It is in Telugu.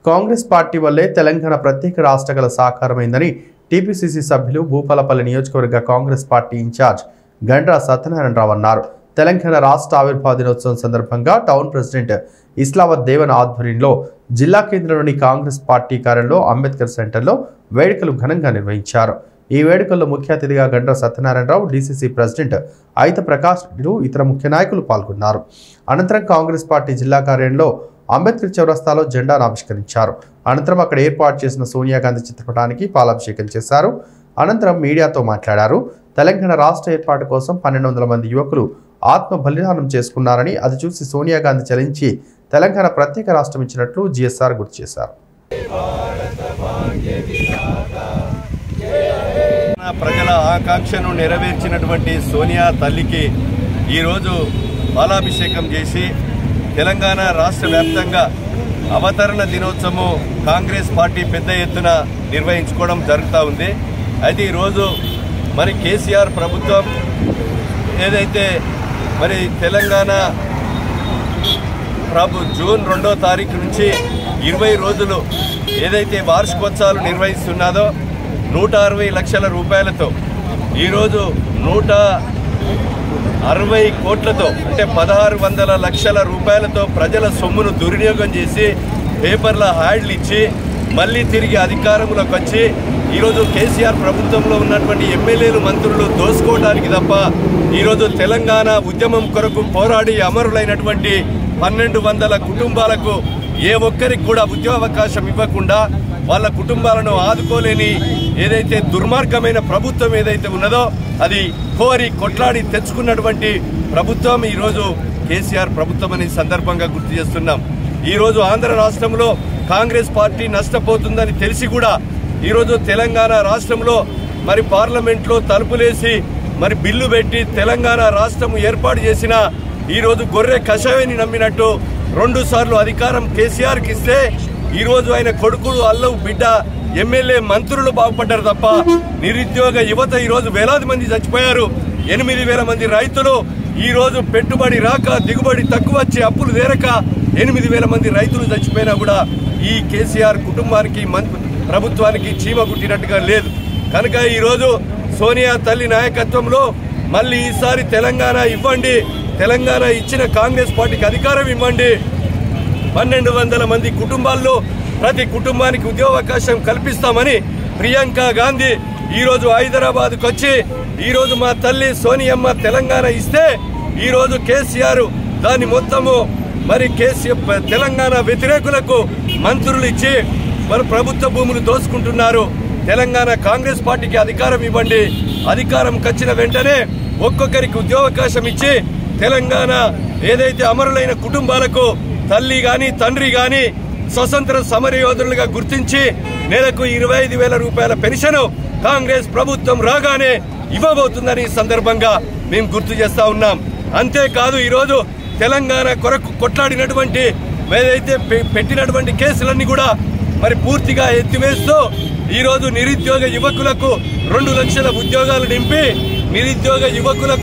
కాంగ్రెస్ పార్టీ వల్లే తెలంగాణ ప్రత్యేక రాష్ట్ర సాకారమైందని టీపీసీసీ సభ్యులు భూపాలపల్లి నియోజకవర్గ Congress party in-charge Gandra Satyanarayana Rao అన్నారు తెలంగాణ రాష్ట్ర ఆవిర్భావ దినోత్సవం సందర్భంగా టౌన్ ప్రెసిడెంట్ ఇస్లావత్ దేవన్ ఆధ్వర్యంలో జిల్లా కేంద్రంలోని కాంగ్రెస్ పార్టీ కార్యాలయంలో అంబేద్కర్ సెంటర్లో వేడుకలు ఘనంగా నిర్వహించారు ఈ వేడుకల్లో ముఖ్య అతిథిగా గండ్ర సత్యనారాయణరావు డీసీసీ ప్రెసిడెంట్ అయిత ప్రకాష్ రెడ్డి ఇతర ముఖ్య నాయకులు పాల్గొన్నారు అనంతరం కాంగ్రెస్ పార్టీ జిల్లా కార్యాలయంలో అంబేద్కర్ చౌరస్తాలో జెండాను ఆవిష్కరించారు అనంతరం అక్కడ ఏర్పాటు చేసిన సోనియా గాంధీ చిత్రపటానికి పాలాభిషేకం చేశారు అనంతరం మీడియాతో మాట్లాడారు తెలంగాణ రాష్ట్ర ఏర్పాటు కోసం పన్నెండు వందల మంది యువకులు ఆత్మ బలిదానం చేసుకున్నారని అది చూసి సోనియా గాంధీ చలించి తెలంగాణ ప్రత్యేక రాష్ట్రం ఇచ్చినట్లు జిఎస్ఆర్ గుర్తు చేశారు నా ప్రజల ఆకాంక్షను నెరవేర్చినటువంటి సోనియా తల్లికి ఈరోజు బాలాభిషేకం చేసి తెలంగాణ రాష్ట్ర వ్యాప్తంగా అవతరణ దినోత్సవం కాంగ్రెస్ పార్టీ పెద్ద ఎత్తున నిర్వహించుకోవడం జరుగుతూ ఉంది అయితే ఈరోజు మరి కేసీఆర్ ప్రభుత్వం ఏదైతే మరి తెలంగాణ ప్రభు జూన్ రెండో తారీఖు నుంచి ఇరవై రోజులు ఏదైతే వార్షికోత్సవాలు నిర్వహిస్తున్నదో నూట అరవై లక్షల రూపాయలతో ఈరోజు నూట అరవై కోట్లతో అంటే పదహారు వందల లక్షల రూపాయలతో ప్రజల సొమ్మును దుర్వినియోగం చేసి పేపర్ల హ్యాడ్లు ఇచ్చి మళ్ళీ తిరిగి అధికారంలోకి వచ్చి ఈరోజు కేసీఆర్ ప్రభుత్వంలో ఉన్నటువంటి ఎమ్మెల్యేలు మంత్రులు దోసుకోవడానికి తప్ప ఈరోజు తెలంగాణ ఉద్యమం కొరకు పోరాడి అమరులైనటువంటి పన్నెండు వందల కుటుంబాలకు ఏ ఒక్కరికి కూడా ఉద్యోగావకాశం ఇవ్వకుండా వాళ్ళ కుటుంబాలను ఆదుకోలేని ఏదైతే దుర్మార్గమైన ప్రభుత్వం ఏదైతే ఉన్నదో అది కోరి కొట్లాడి తెచ్చుకున్నటువంటి ప్రభుత్వం ఈరోజు కేసీఆర్ ప్రభుత్వం అనే సందర్భంగా గుర్తు చేస్తున్నాం ఈరోజు ఆంధ్ర రాష్ట్రంలో కాంగ్రెస్ పార్టీ నష్టపోతుందని తెలిసి కూడా ఈరోజు తెలంగాణ రాష్ట్రంలో మరి పార్లమెంట్లో తలుపులేసి మరి బిల్లు పెట్టి తెలంగాణ రాష్ట్రం ఏర్పాటు చేసిన ఈరోజు గొర్రె కషాయాన్ని నమ్మినట్టు రెండు సార్లు అధికారం కేసీఆర్కి ఇస్తే ఈరోజు ఆయన కొడుకులు అల్లవు బిడ్డ ఎమ్మెల్యే మంత్రులు బాగుపడ్డారు తప్ప నిరుద్యోగ యువత ఈరోజు వేలాది మంది చచ్చిపోయారు ఎనిమిది వేల మంది రైతులు ఈ రోజు పెట్టుబడి రాక దిగుబడి తక్కువ వచ్చి అప్పులు తీరక ఎనిమిది వేల మంది రైతులు చచ్చిపోయినా కూడా ఈ కేసీఆర్ కుటుంబానికి మం- ప్రభుత్వానికి చీమ కుట్టినట్టుగా లేదు కనుక ఈరోజు సోనియా తల్లి నాయకత్వంలో మళ్ళీ ఈసారి తెలంగాణ ఇవ్వండి తెలంగాణ ఇచ్చిన కాంగ్రెస్ పార్టీకి అధికారం ఇవ్వండి పన్నెండు వందల మంది కుటుంబాల్లో ప్రతి కుటుంబానికి ఉద్యోగావకాశం కల్పిస్తామని ప్రియాంక గాంధీ ఈరోజు హైదరాబాద్కు వచ్చి ఈరోజు మా తల్లి సోనియమ్మ తెలంగాణ ఇస్తే ఈరోజు కేసీఆర్ దాని మొత్తము మరి కేసీఆర్ తెలంగాణ వ్యతిరేకులకు మంత్రులు ఇచ్చి మరి ప్రభుత్వ భూములు దోసుకుంటున్నారు తెలంగాణ కాంగ్రెస్ పార్టీకి అధికారం ఇవ్వండి అధికారం వచ్చిన వెంటనే ఒక్కొక్కరికి ఉద్యోగావకాశం ఇచ్చి తెలంగాణ ఏదైతే అమరులైన కుటుంబాలకు తల్లి గాని తండ్రి గాని స్వతంత్ర సమరయోధులుగా గుర్తించి నెలకు ఇరవై ఐదు వేల రూపాయల పెన్షన్ కాంగ్రెస్ ప్రభుత్వం రాగానే ఇవ్వబోతుందని ఈ సందర్భంగా మేము గుర్తు చేస్తా ఉన్నాం అంతేకాదు ఈరోజు తెలంగాణ కొరకు కొట్లాడినటువంటి ఏదైతే పె- పెట్టినటువంటి కేసులన్నీ కూడా మరి పూర్తిగా ఎత్తివేస్తూ ఈరోజు నిరుద్యోగ యువకులకు రెండు లక్షల ఉద్యోగాలు నింపి నిరుద్యోగ యువకులకు